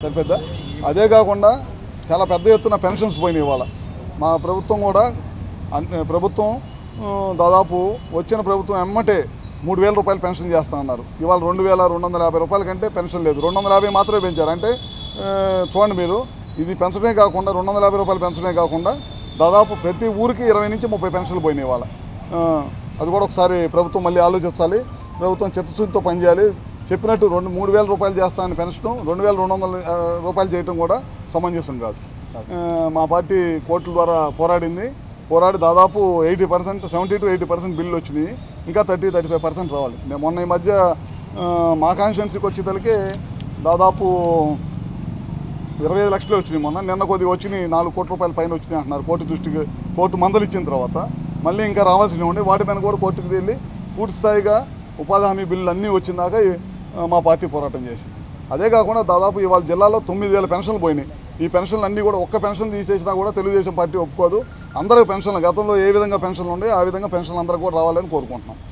సరిపోద్దా అదే కాకుండా చాలా పెద్ద ఎత్తున పెన్షన్స్ పోయినాయి ఇవాళ మా ప్రభుత్వం కూడా అన్- ప్రభుత్వం ఆ, దాదాపు వచ్చిన ప్రభుత్వం ఎమ్మటే మూడు వేల రూపాయలు పెన్షన్ చేస్తా అన్నారు ఇవాళ రెండు వేల రెండు వందల యాభై రూపాయల కంటే పెన్షన్ లేదు రెండు వందల యాభై మాత్రమే పెంచారు అంటే ఆ, చూడండి మీరు ఇది పెంచడమే కాకుండా రెండు వందల యాభై రూపాయలు పెంచడమే కాకుండా దాదాపు ప్రతి ఊరికి ఇరవై నుంచి ముప్పై పెన్షన్లు పోయినాయి ఇవాళ ఆ, అది కూడా ఒకసారి ప్రభుత్వం మళ్ళీ ఆలోచించాలి ప్రభుత్వం చిత్తశుద్ధితో పనిచేయాలి చెప్పినట్టు రెండు మూడు వేల రూపాయలు చేస్తానని పెన్షన్ రెండు వేల రెండు వందల ఆ, రూపాయలు చేయడం కూడా సమంజసం కాదు ఆ, మా పార్టీ కోర్టుల ద్వారా పోరాడింది పోరాడి దాదాపు eighty percent seventy to eighty percent bill వచ్చినాయి ఇంకా థర్టీ థర్టీ ఫైవ్ పర్సెంట్ రావాలి నేను మొన్న ఈ మధ్య ఆ, మా కాన్స్టిట్యున్సీకి వచ్చేసరికి దాదాపు ఇరవై ఐదు లక్షలే వచ్చినాయి మొన్న నిన్న కొద్దిగా వచ్చినాయి నాలుగు కోట్ల రూపాయల పైన వచ్చినాయి అంటున్నారు కోర్టు దృష్టికి కోర్టు మందలు ఇచ్చిన తర్వాత మళ్ళీ ఇంకా రావాల్సినవి ఉండే వాటి పైన కూడా కోర్టుకు వెళ్ళి పూర్తి స్థాయిగా ఉపాధి హామీ బిల్లులు అన్నీ వచ్చిందాక ఆ, మా పార్టీ పోరాటం చేసింది అదే కాకుండా దాదాపు ఇవాళ జిల్లాలో తొమ్మిది వేల పెన్షన్లు పోయినాయి ఈ పెన్షన్లు అన్నీ కూడా ఒక్క పెన్షన్ తీసేసినా కూడా తెలుగుదేశం పార్టీ ఒప్పుకోదు అందరికి పెన్షన్లు గతంలో ఏ విధంగా పెన్షన్లు ఉండే ఆ విధంగా పెన్షన్లు అందరికీ కూడా రావాలని కోరుకుంటున్నాం